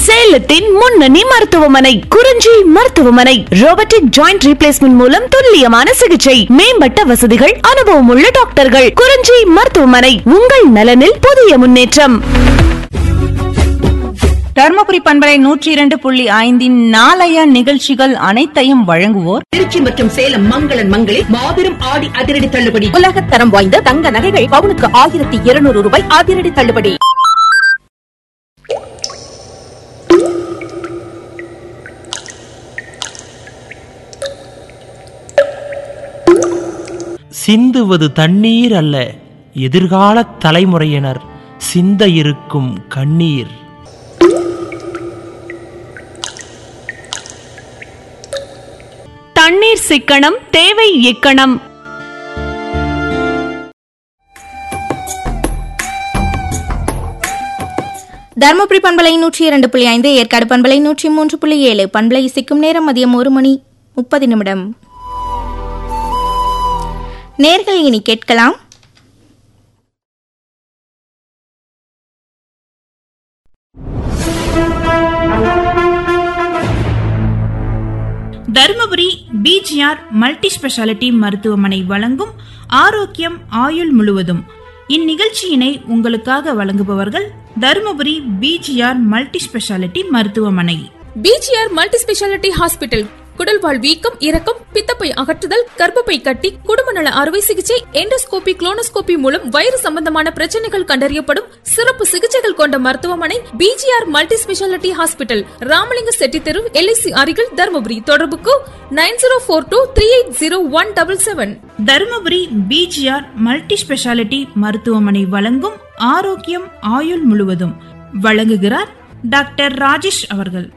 சேலத்தின் முன்னணி மருத்துவமனை குறிஞ்சி மருத்துவமனை ரோபோட்டிக் ஜாயிண்ட் ரீப்ளேஸ்மெண்ட் மூலம் துல்லியமான சிகிச்சை மேம்பட்ட வசதிகள் அனுபவமுள்ள டாக்டர்கள் குறிஞ்சி மருத்துவமனை உங்கள் நலனில் புதிய முன்னேற்றம் தர்மபுரி பண்பலை நூற்றி இரண்டு புள்ளி ஐந்தின் நாளைய நிகழ்ச்சிகள் அனைத்தையும் வழங்குவோர் திருச்சி மற்றும் சேலம் மங்களன் மங்களில் மாபெரும் ஆடி அதிரடி தள்ளுபடி உலகத் தரம் வாய்ந்த தங்க நகைகள் பவுனுக்கு ஆயிரத்தி இருநூறு ரூபாய் அதிரடி தள்ளுபடி சிந்துவது தண்ணீர் அல்ல எதிர்கால தலைமுறையினர் சிந்த இருக்கும் கண்ணீர் தண்ணீர் சிக்கனம் தேவை எக்கணம் தருமபுரி பண்பலை நூற்றி இரண்டு புள்ளி ஐந்து ஏற்காடு பண்பலை நூற்றி மூன்று புள்ளி ஏழு பண்பலை இசைக்கும் நேரம் மதியம் ஒரு மணி முப்பது நிமிடம் நேர்கள் இனி கேட்கலாம் தருமபுரி பிஜிஆர் மல்டி ஸ்பெஷாலிட்டி மருத்துவமனை வழங்கும் ஆரோக்கியம் ஆயுள் முழுவதும் இந்நிகழ்ச்சியினை உங்களுக்காக வழங்குபவர்கள் தருமபுரி பிஜிஆர் மல்டி ஸ்பெஷாலிட்டி மருத்துவமனை பிஜிஆர் மல்டி ஸ்பெஷாலிட்டி ஹாஸ்பிட்டல் குடல்வால் வீக்கம் இறக்கம் பித்தப்பை அகற்றுதல் கர்ப்பப்பை கட்டி குடும்ப நல அறுவை சிகிச்சை எண்டோஸ்கோபி குளோனோஸ்கோபி மூலம் வயிறு சம்பந்தமான பிரச்சனைகள் கண்டறியப்படும் சிறப்பு சிகிச்சைகள் கொண்ட மருத்துவமனை BGR multi speciality hospital Ramalinga Chetty தெரு எல்ஐசி அருகில் தருமபுரி தொடர்புக்கு nine zero four two three eight zero one double seven Dharmapuri BGR multi speciality மருத்துவமனை வழங்கும் ஆரோக்கியம் ஆயுள் முழுவதும் வழங்குகிறார் டாக்டர் ராஜேஷ் அவர்கள்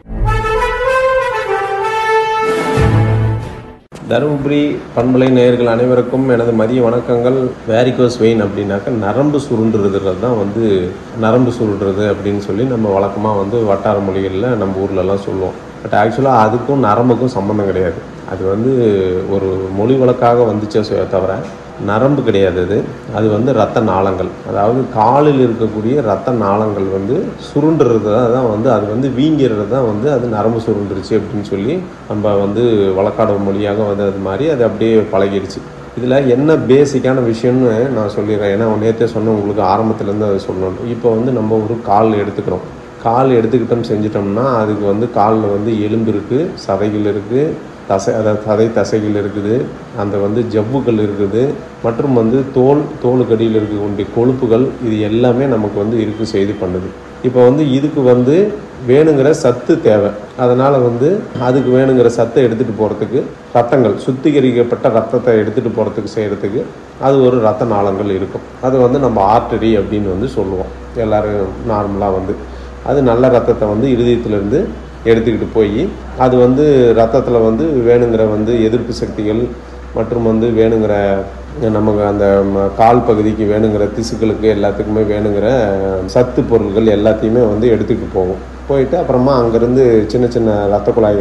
தருமபுரி பண்பலை நேயர்கள் அனைவருக்கும் எனது மதிய வணக்கங்கள் வேரிகோஸ் வெயின் அப்படின்னாக்க நரம்பு சுருண்டுறதுல தான் வந்து நரம்பு சுருண்டுறது அப்படின்னு சொல்லி நம்ம வழக்கமாக வந்து வட்டார மொழிகளில் நம்ம ஊர்லலாம் சொல்லுவோம் பட் ஆக்சுவலாக அதுக்கும் நரம்புக்கும் சம்மந்தம் கிடையாது அது வந்து ஒரு மொழி வழக்காக வந்துச்சே சொ- தவிர நரம்பு கிடையாது அது அது வந்து ரத்த நாளங்கள் அதாவது காலில் இருக்கக்கூடிய ரத்த நாளங்கள் வந்து சுருண்டுறது தான் வந்து அது வந்து வீங்கிறது தான் வந்து அது நரம்பு சுருண்டுருச்சு அப்படின்னு சொல்லி நம்ம வந்து வழக்காடு மொழியாக வந்து அது மாதிரி அது அப்படியே பழகிடுச்சு இதில் என்ன பேசிக்கான விஷயம்னு நான் சொல்லிடுறேன் ஏன்னா நேற்றே சொன்ன உங்களுக்கு ஆரம்பத்துலேருந்து அதை சொல்லணும் இப்போ வந்து நம்ம ஒரு கால் எடுத்துக்கிறோம் கால் எடுத்துக்கிட்டோம் செஞ்சிட்டோம்னா அதுக்கு வந்து காலில் வந்து எலும்பு இருக்குது சதைகள் இருக்குது தசை அதாவது சதை தசைகள் இருக்குது அந்த வந்து ஜவ்வுகள் இருக்குது மற்றும் வந்து தோல் தோலுக்கடியில் இருக்கக்கூடிய கொழுப்புகள் இது எல்லாமே நமக்கு வந்து இருக்கு செய்து பண்ணுது இப்போ வந்து இதுக்கு வந்து வேணுங்கிற சத்து தேவை அதனால் வந்து அதுக்கு வேணுங்கிற சத்தை எடுத்துகிட்டு போகிறதுக்கு ரத்தங்கள் சுத்திகரிக்கப்பட்ட ரத்தத்தை எடுத்துகிட்டு போகிறதுக்கு செய்கிறதுக்கு அது ஒரு ரத்த நாளங்கள் இருக்கும் அது வந்து நம்ம ஆர்டரி அப்படின்னு வந்து சொல்லுவோம் எல்லாரும் நார்மலாக வந்து அது நல்ல ரத்தத்தை வந்து இருதயத்திலிருந்து எடுத்துக்கிட்டு போய் அது வந்து ரத்தத்தில் வந்து வேணுங்கிற வந்து எதிர்ப்பு சக்திகள் மற்றும் வந்து வேணுங்கிற நமக்கு அந்த ம- கால் பகுதிக்கு வேணுங்கிற திசுக்களுக்கு எல்லாத்துக்குமே வேணுங்கிற சத்து பொருட்கள் எல்லாத்தையுமே வந்து எடுத்துக்கிட்டு போகும் போயிட்டு அப்புறமா அங்கேருந்து சின்ன சின்ன ரத்த குழாய்